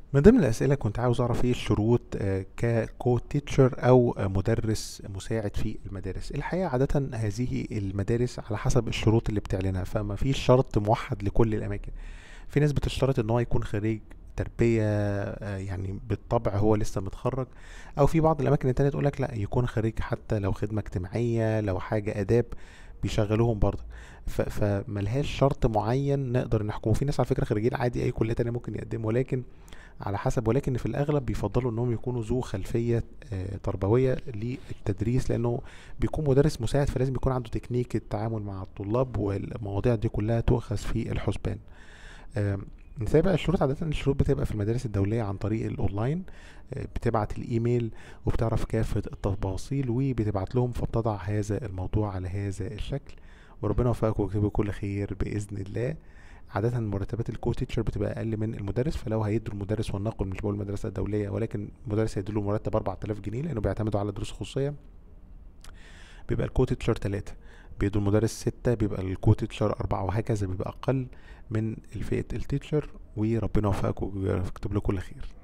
من ضمن الأسئلة كنت عاوز أعرف إيه الشروط آه، ككو تيتشر أو آه، مدرس مساعد في المدارس الحقيقة عادة هذه المدارس على حسب الشروط اللي بتعلنها فما فيش شرط موحد لكل الأماكن في ناس بتشترط إن هو يكون خريج تربية آه، يعني بالطبع هو لسه متخرج أو في بعض الأماكن التانية تقول لك لأ يكون خريج حتى لو خدمة اجتماعية لو حاجة آداب بيشغلوهم برضه ف- فملهاش شرط معين نقدر نحكمه في ناس على فكرة خريجين عادي أي كلية تانية ممكن يقدموا ولكن على حسب ولكن في الأغلب بيفضلوا إنهم يكونوا ذو خلفية آه، تربوية للتدريس لأنه بيكون مدرس مساعد فلازم يكون عنده تكنيك التعامل مع الطلاب والمواضيع دي كلها تؤخذ في الحسبان آم، نتابع الشروط عادة الشروط بتبقى في المدارس الدولية عن طريق الأونلاين آه، بتبعت الإيميل وبتعرف كافة التفاصيل وبتبعت لهم فبتضع هذا الموضوع على هذا الشكل وربنا يوفقك ويكتبه كل خير بإذن الله عادة مرتبات الكو تيتشر بتبقى أقل من المدرس فلو هيدوا المدرس ولنقل مش بقول المدرسة الدولية ولكن المدرس هيديله مرتب 4000 جنيه لأنه بيعتمدوا على دروس خصوصية بيبقى الكو تيتشر 3 بيدوا المدرس 6 بيبقى الكو تيتشر 4 وهكذا بيبقى أقل من الفئة التيتشر وربنا يوفقك ويكتب له كل خير